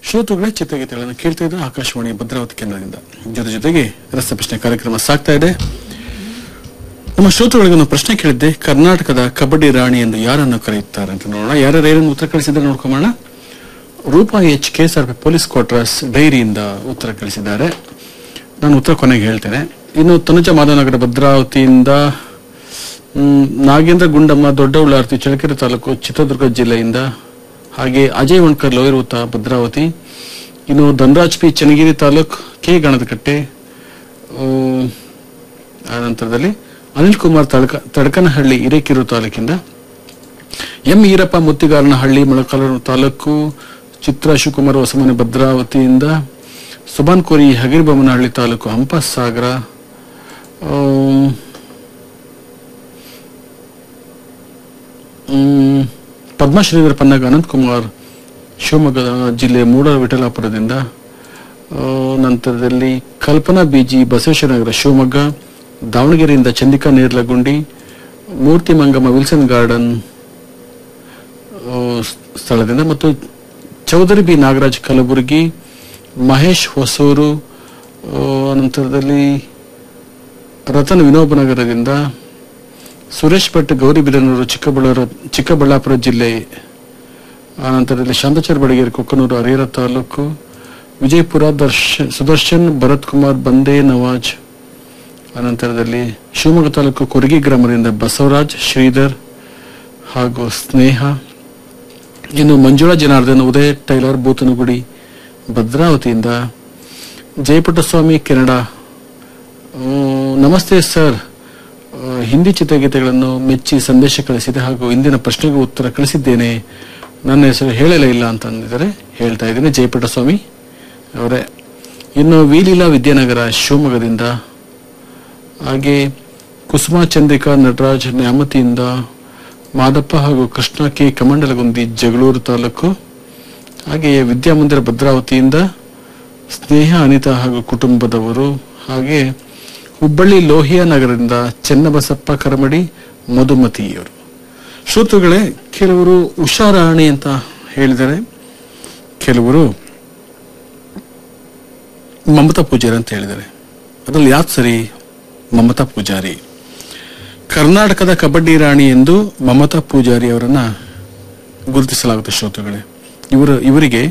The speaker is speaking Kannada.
ಶ್ರೋತೃಗಳೇ ಚಿತ್ರಗೀತೆಗಳನ್ನು ಕೇಳ್ತಾ ಇದ್ದ ಆಕಾಶವಾಣಿ ಭದ್ರಾವತಿ ಕೇಂದ್ರದಿಂದ ಜೊತೆ ಜೊತೆಗೆ ರಸಪ್ರಶ್ನೆ ಕಾರ್ಯಕ್ರಮ ಸಾಗ್ತಾ ಇದೆ ನಮ್ಮ ಶ್ರೋತೃಗಳಿಗೆ ಒಂದು ಪ್ರಶ್ನೆ ಕೇಳಿದ್ದೆ ಕರ್ನಾಟಕದ ಕಬಡ್ಡಿ ರಾಣಿ ಎಂದು ಯಾರನ್ನು ಕರೆಯುತ್ತಾರೆ ಅಂತ ನೋಡೋಣ ಯಾರ್ಯಾರು ಏನನ್ನು ಉತ್ತರ ಕಳಿಸಿದ್ರೆ ನೋಡ್ಕೊಂಬೋಣ Roopa H KSRP police quarters ಡೈರಿಯಿಂದ ಉತ್ತರ ಕಳಿಸಿದ್ದಾರೆ ನಾನು ಉತ್ತರ ಕೊನೆಗೆ ಹೇಳ್ತೇನೆ ಇನ್ನು ತನುಜ ಮಾಧವನಗರ ಭದ್ರಾವತಿಯಿಂದ ಮ್, ನಾಗೇಂದ್ರ ಗುಂಡಮ್ಮ ದೊಡ್ಡ ಉಳ್ಳಾರ್ತಿ ಚಳ್ಳಕೆರೆ ತಾಲೂಕು ಚಿತ್ರದುರ್ಗ ಜಿಲ್ಲೆಯಿಂದ ಹಾಗೆ ಅಜಯ್ ವಣ್ಕರ್ ಲೋಯರ್ವತ ಭದ್ರಾವತಿ ಇನ್ನು ಧನರಾಜ್ ಪಿ ಚನ್ನಗಿರಿ ತಾಲೂಕ್ ಕೆ ಗಣದಕಟ್ಟೆ ಆ, ಆ ನಂತರದಲ್ಲಿ ಅನಿಲ್ ಕುಮಾರ್ ತಡಕ ತಡಕನಹಳ್ಳಿ ಹಿರೇಕೆರೂರು ತಾಲೂಕಿಂದ ಎಂ ಈರಪ್ಪ ಮುತ್ತಿಗಾರನಹಳ್ಳಿ ಮೊಳಕಾಲೂರು ತಾಲೂಕು ಚಿತ್ರ ಶಿವಕುಮಾರ್ ಹೊಸಮನೆ ಭದ್ರಾವತಿಯಿಂದ ಸುಬಾನ್ ಕೋರಿ ಹಗಿರಿಬೊಮ್ಮನಹಳ್ಳಿ ತಾಲೂಕು ಹಂಪಸಾಗರ ಆಮ್, ಮ್, ಪದ್ಮಶ್ರೀಧರ ಪನ್ನಗ ಅನಂತಕುಮಾರ್ ಶಿವಮೊಗ್ಗ ಜಿಲ್ಲೆ ಮೂಡಲ ವಿಠಲಾಪುರದಿಂದ ಆ, ನಂತರದಲ್ಲಿ ಕಲ್ಪನಾ ಬಿಜಿ ಬಸವೇಶ್ವರನಗರ ಶಿವಮೊಗ್ಗ ದಾವಣಗೆರೆಯಿಂದ ಚಂದಿಕಾ ನೇರ್ಲಗುಂಡಿ ಮೂರ್ತಿ ಮಂಗಮ್ಮ ವಿಲ್ಸನ್ ಗಾರ್ಡನ್ ಆ, ಸ್ಥಳದಿಂದ ಮತ್ತು ಚೌಧರಿ ಬಿ ನಾಗರಾಜ್ ಕಲಬುರಗಿ ಮಹೇಶ್ ಹೊಸೂರು ಆ, ನಂತರದಲ್ಲಿ ರತನ್ ವಿನೋಬನಗರದಿಂದ ಸುರೇಶ್ ಭಟ್ ಗೌರಿಬಿದನೂರು ಚಿಕ್ಕಬಳ್ಳಾಪುರ ಚಿಕ್ಕಬಳ್ಳಾಪುರ ಜಿಲ್ಲೆ ಆನಂತರದಲ್ಲಿ ಶಾಂತಚಾರ್ ಬಡಗೇರಿ ಕೊಕ್ಕನೂರು ಹರಿಹರ ತಾಲೂಕು ವಿಜಯಪುರ ದರ್ಶನ್ ಸುದರ್ಶನ್ ಭರತ್ ಕುಮಾರ್ ಬಂದೇ ನವಾಜ್ ಅನಂತರದಲ್ಲಿ ಶಿವಮೊಗ್ಗ ತಾಲೂಕು ಕೊರಗಿ ಗ್ರಾಮದಿಂದ ಬಸವರಾಜ್ ಶ್ರೀಧರ್ ಹಾಗೂ ಸ್ನೇಹ ಇನ್ನು ಮಂಜುಳಾ ಜನಾರ್ದನ್ ಉದಯ ಟೈಲರ್ ಬೂತನಗುಡಿ ಭದ್ರಾವತಿಯಿಂದ ಜಯಪುಟ್ಟಸ್ವಾಮಿ ಕೆನಡಾ ಆ, ನಮಸ್ತೆ ಸರ್ ಆ, ಹಿಂದಿ ಚಿತ್ರಗೀತೆಗಳನ್ನು ಮೆಚ್ಚಿ ಸಂದೇಶ ಕಳಿಸಿದೆ ಹಾಗೂ ಇಂದಿನ ಪ್ರಶ್ನೆಗೂ ಉತ್ತರ ಕಳಿಸಿದ್ದೇನೆ ನನ್ನ ಹೆಸರು ಹೇಳಲೇ ಇಲ್ಲ ಅಂತ ಅಂದಿದ್ದಾರೆ ಹೇಳ್ತಾ ಇದ್ದೀನಿ ಜಯಪುಟ್ಟಸ್ವಾಮಿ ಅವರೇ ಇನ್ನು ವಿಲೀಲಾ ವಿದ್ಯಾನಗರ ಶಿವಮೊಗ್ಗದಿಂದ ಹಾಗೆ ಕುಸುಮಾ ಚಂದ್ರಿಕಾ ನಟರಾಜ್ ನ್ಯಾಮತಿಯಿಂದ ಮಾದಪ್ಪ ಹಾಗೂ ಕೃಷ್ಣ ಕೆ ಕಮಂಡಲಗುಂದಿ ಜಗಳೂರು ತಾಲೂಕು ಹಾಗೆಯೇ ವಿದ್ಯಾಮಂದಿರ ಭದ್ರಾವತಿಯಿಂದ ಸ್ನೇಹ ಅನಿತಾ ಹಾಗೂ ಕುಟುಂಬದವರು ಹಾಗೆ ಹುಬ್ಬಳ್ಳಿ ಲೋಹಿಯಾ ನಗರದಿಂದ ಚೆನ್ನಬಸಪ್ಪ ಕರಮಡಿ ಮಧುಮತಿಯವರು ಶ್ರೋತೃಗಳೇ ಕೆಲವರು ಉಷಾರಾಣಿ ಅಂತ ಹೇಳಿದರೆ ಕೆಲವರು ಮಮತಾ ಪೂಜಾರಿ ಅಂತ ಹೇಳಿದ್ದಾರೆ ಅದ್ರಲ್ಲಿ ಯಾವ್ದು ಸರಿ ಮಮತಾ ಪೂಜಾರಿ ಕರ್ನಾಟಕದ ಕಬಡ್ಡಿ ರಾಣಿ ಎಂದು ಮಮತಾ ಪೂಜಾರಿ ಅವರನ್ನ ಗುರುತಿಸಲಾಗುತ್ತೆ ಶ್ರೋತೃಗಳೇ ಇವರು ಇವರಿಗೆ